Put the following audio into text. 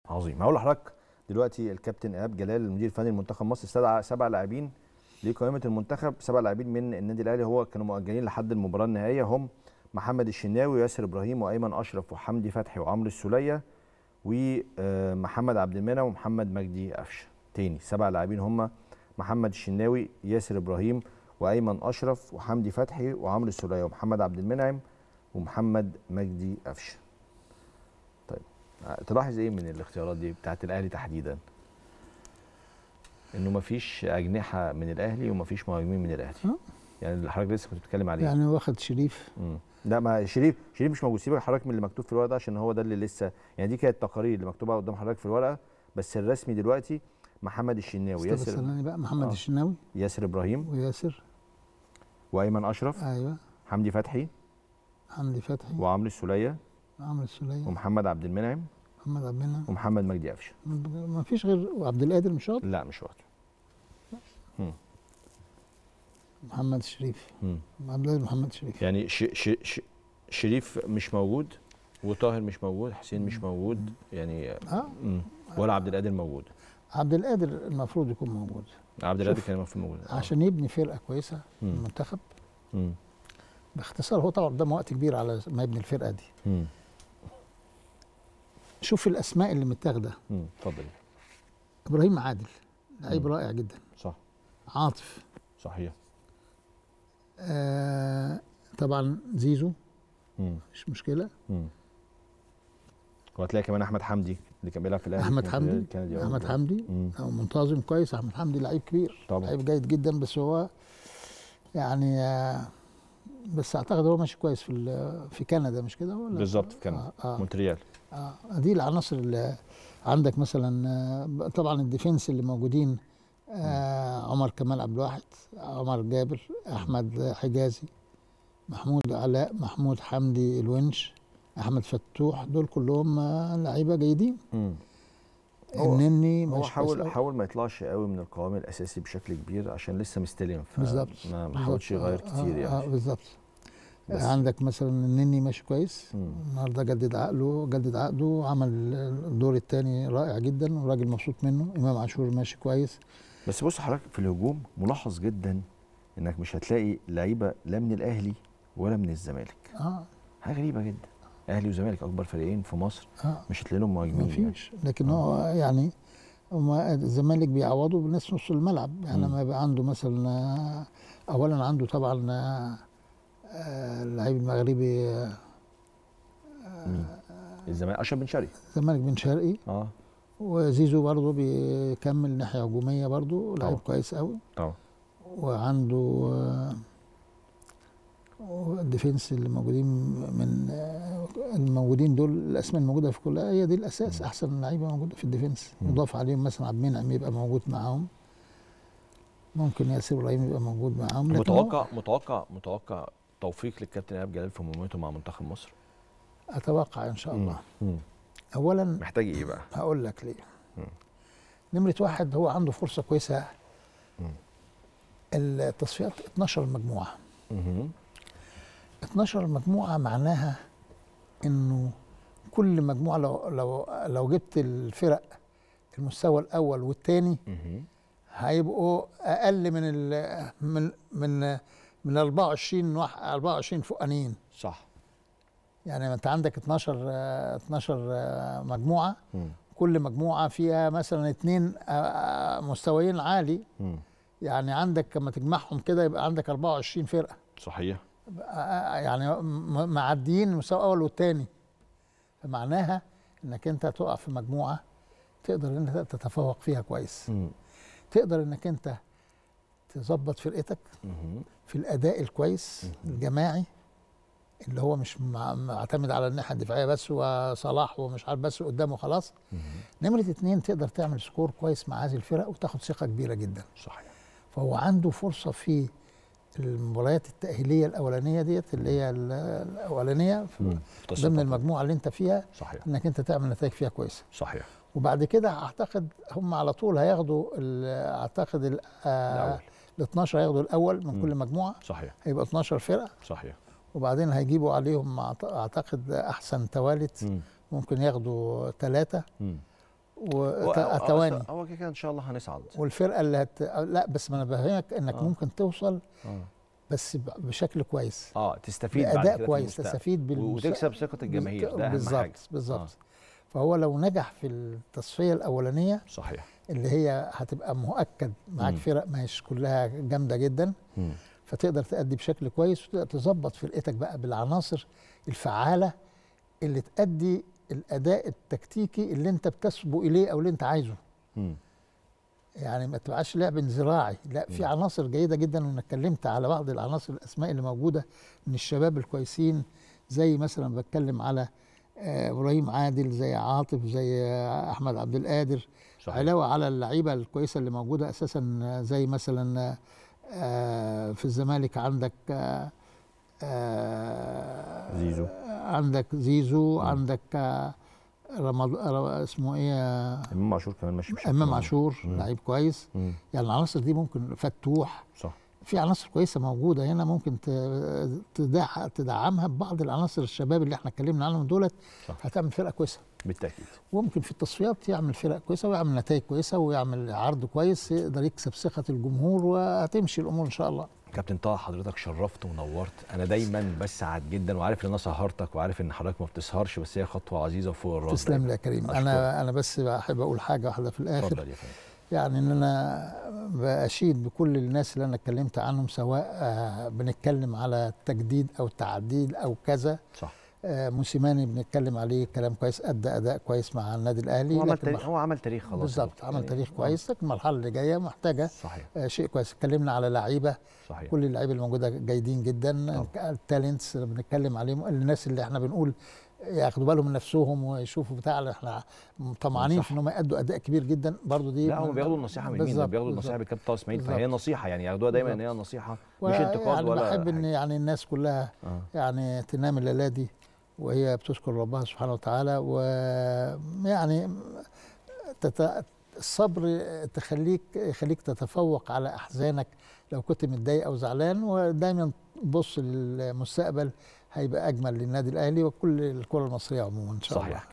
عظيم هقول لحضرتك دلوقتي الكابتن ايهاب جلال المدير الفني لمنتخب مصر استدعى سبع لاعبين لقائمه المنتخب سبع لاعبين من النادي الاهلي هو كانوا مؤجلين لحد المباراه النهائيه هم محمد الشناوي وياسر ابراهيم وايمن اشرف وحمدي فتحي وعمرو السوليه ومحمد عبد المنعم ومحمد مجدي قفشه تاني سبع لاعبين هم محمد الشناوي ياسر ابراهيم وايمن اشرف وحمدي فتحي وعمرو السوليه ومحمد عبد المنعم ومحمد مجدي قفشه طيب تلاحظ ايه من الاختيارات دي بتاعت الاهلي تحديدا انه مفيش اجنحه من الاهلي ومفيش مهاجمين من الاهلي آه. يعني اللي حضرتك لسه كنت بتتكلم عليه يعني واخد شريف مم. لا ما شريف شريف مش موجود سيبك حضرتك من اللي مكتوب في الورقه ده عشان هو ده اللي لسه يعني دي كانت التقارير اللي مكتوبه قدام حضرتك في الورقه بس الرسمي دلوقتي محمد الشناوي استاذ ياسر السلاني بقى محمد آه. الشناوي ياسر ابراهيم وياسر وايمن اشرف ايوه حمدي فتحي حمدي فتحي وعمرو السوليه عمرو السوليه ومحمد عبد المنعم محمد عبد المنعم ومحمد مجدي قفشه ما فيش غير وعبد القادر مش واضح لا مش واضح محمد شريف مم. عبد القادر محمد شريف يعني ش ش ش شريف مش موجود وطاهر مش موجود حسين مش موجود يعني اه مم. ولا عبد القادر موجود عبد القادر المفروض يكون موجود عبد القادر شوف، كان المفروض موجود آه. عشان يبني فرقه كويسه مم. المنتخب مم. باختصار هو طبعا قدامه وقت كبير على ما يبني الفرقه دي مم. شوف الاسماء اللي متاخده مم. اتفضل ابراهيم عادل لعيب مم. رائع جدا صح عاطف صحيح آه طبعا زيزو مم. مش مشكله مم. وهتلاقي كمان احمد حمدي اللي كان بيلعب في الاهلي احمد كان في حمدي الهلال الكندي. احمد حمدي مم. هو منتظم كويس احمد حمدي لعيب كبير طبعا. لعيب جيد جدا بس هو يعني آه، بس اعتقد هو ماشي كويس في ال- في كندا مش كده ولا بالظبط في كندا آه آه مونتريال آه دي العناصر اللي عندك مثلا آه، طبعا الديفنس اللي موجودين آه عمر كمال عبد الواحد عمر جابر احمد حجازي محمود علاء محمود حمدي الونش احمد فتوح دول كلهم آه، لعيبه جيدين مم. هو- النني هو ماشي كويس حاول أوي. حاول ما يطلعش قوي من القوام الاساسي بشكل كبير عشان لسه مستلم ف- بالظبط ما ما بالظبط. حاولش يغير آه، كتير آه، يعني آه بالظبط بس. عندك مثلا النني ماشي كويس مم. النهارده جدد عقله جدد عقده عمل الدور الثاني رائع جدا وراجل مبسوط منه امام عاشور ماشي كويس بس بص حضرتك في الهجوم ملاحظ جدا انك مش هتلاقي لعيبه لا من الاهلي ولا من الزمالك اه حاجه غريبه جدا اهلي وزمالك اكبر فريقين في مصر اه مش هتلاقي لهم مهاجمين ما يعني. فيش لكن هو يعني هما الزمالك بيعوضوا بالناس نص الملعب يعني مم. لما يبقى عنده مثلا آه، اولا عنده طبعا آه، آه، اللعيب المغربي آه، مين الزمالك اشرف بن شرقي الزمالك بن شرقي اه وزيزو برضه بيكمل ناحيه هجوميه برضه لعيب طبعا. كويس قوي طبعا وعنده آه، الديفنس اللي موجودين من آه، الموجودين دول الاسماء الموجوده في كلها هي دي الاساس مم. احسن لعيبه موجوده في الديفنس مم. يضاف عليهم مثلا عبد المنعم يبقى موجود معاهم ممكن ياسر ابراهيم يبقى موجود معاهم لكن هو متوقع متوقع متوقع توفيق للكابتن ايهاب جلال في مهمته مع منتخب مصر اتوقع ان شاء الله مم. اولا محتاج ايه بقى هقول لك ليه مم. نمره واحد هو عنده فرصه كويسه مم. التصفيات 12 مجموعه مهم. 12 مجموعة معناها انه كل مجموعة لو لو لو جبت الفرق المستوى الأول والثاني مهم. هيبقوا أقل من ال من من من 24 واحد 24 فوقانيين صح يعني انت عندك 12 آه، 12 آه، مجموعة مم. كل مجموعة فيها مثلا اثنين مستويين عالي مم. يعني عندك لما تجمعهم كده يبقى عندك 24 فرقة صحيح يعني م- معديين المستوى الاول والثاني فمعناها انك انت تقع في مجموعه تقدر ان انت تتفوق فيها كويس مم. تقدر انك انت تظبط فرقتك مهم. في الاداء الكويس مهم. الجماعي اللي هو مش مع- معتمد على الناحيه الدفاعيه بس وصلاح ومش عارف بس قدامه خلاص مهم. نمره اتنين تقدر تعمل سكور كويس مع هذه الفرق وتاخد ثقه كبيره جدا صحيح فهو عنده فرصه في المباريات التاهيليه الاولانيه ديت اللي هي ال- الاولانيه في مم. ضمن تصفيات. المجموعه اللي انت فيها صحيح انك انت تعمل نتائج فيها كويسه صحيح وبعد كده اعتقد هم على طول هياخدوا ال- اعتقد ال الاول ال 12 هياخدوا الاول من مم. كل مجموعه صحيح هيبقى 12 فرقه صحيح وبعدين هيجيبوا عليهم أعت- اعتقد احسن توالت مم. ممكن ياخدوا ثلاثه مم. هو- والتواني هو كده كده ان شاء الله هنصعد والفرقه اللي هت... لا بس ما انا بفهمك انك آه. ممكن توصل اه بس ب- بشكل كويس اه تستفيد بعد كده باداء في كويس المستقبل. تستفيد بال وتكسب ثقه الجماهير ده اهم بالظبط حاجه بالظبط فهو لو نجح في التصفيه الاولانيه صحيح اللي هي هتبقى مؤكد معاك مم. فرق مش كلها جامده جدا مم. فتقدر تأدي بشكل كويس وتقدر تظبط فرقتك بقى بالعناصر الفعاله اللي تأدي الاداء التكتيكي اللي انت بتسبق اليه او اللي انت عايزه مم. يعني ما تبقاش لعب انزراعي لا في مم. عناصر جيده جدا وانا اتكلمت على بعض العناصر الاسماء اللي موجوده من الشباب الكويسين زي مثلا بتكلم على آه، ابراهيم عادل زي عاطف زي آه، احمد عبد القادر صحيح علاوه على اللعيبه الكويسه اللي موجوده اساسا آه، زي مثلا آه، في الزمالك عندك آه، آه، زيزو. عندك زيزو مم. عندك آه، رمض... ر- اسمه ايه آه، امام عاشور كمان ماشي بشكل امام مهم. عاشور مم. لعيب كويس مم. يعني العناصر دي ممكن فتوح صح في عناصر كويسه موجوده هنا ممكن ت- تدع- تدعمها ببعض العناصر الشباب اللي احنا اتكلمنا عنهم دولت صح. هتعمل فرقه كويسه بالتاكيد وممكن في التصفيات يعمل فرق كويسه ويعمل نتائج كويسه ويعمل عرض كويس يقدر يكسب ثقه الجمهور وهتمشي الامور ان شاء الله كابتن طه حضرتك شرفت ونورت انا دايما بسعد جدا وعارف ان انا سهرتك وعارف ان حضرتك ما بتسهرش بس هي خطوه عزيزه وفوق الراس تسلم دايماً. لي يا كريم أشكرك. انا انا بس بحب اقول حاجه واحده في الاخر اتفضل يا فندم يعني ان انا باشيد بكل الناس اللي انا اتكلمت عنهم سواء آه، بنتكلم على تجديد او تعديل او كذا صح آه، موسيماني بنتكلم عليه كلام كويس ادى اداء كويس مع النادي الاهلي هو عمل لكن تاريخ هو عمل تاريخ خلاص بالظبط عمل يعني- تاريخ آه، كويس لكن المرحله اللي جايه محتاجه صحيح آه، شيء كويس اتكلمنا على لعيبه صحيح كل اللعيبه الموجوده جيدين جدا التالنتس اللي بنتكلم عليهم الناس اللي احنا بنقول ياخدوا بالهم من نفسهم ويشوفوا بتاع اللي احنا طمعانين صح. في ان هم يأدوا اداء كبير جدا برضو دي لا هم من- بياخدوا النصيحه من مين؟ ده بالظبط، بياخدوا بالظبط. النصيحه من كابتن طه اسماعيل فهي بالظبط. نصيحه يعني ياخدوها دايما ان هي بالظبط. نصيحه مش انتقاد يعني ولا بحب ان حاجة. يعني الناس كلها آه. يعني تنام الليله دي وهي بتشكر ربها سبحانه وتعالى ويعني تت... الصبر تخليك يخليك تتفوق على احزانك لو كنت متضايق او زعلان ودايما بص للمستقبل هيبقى اجمل للنادي الاهلي وكل الكره المصريه عموما ان شاء الله صحيح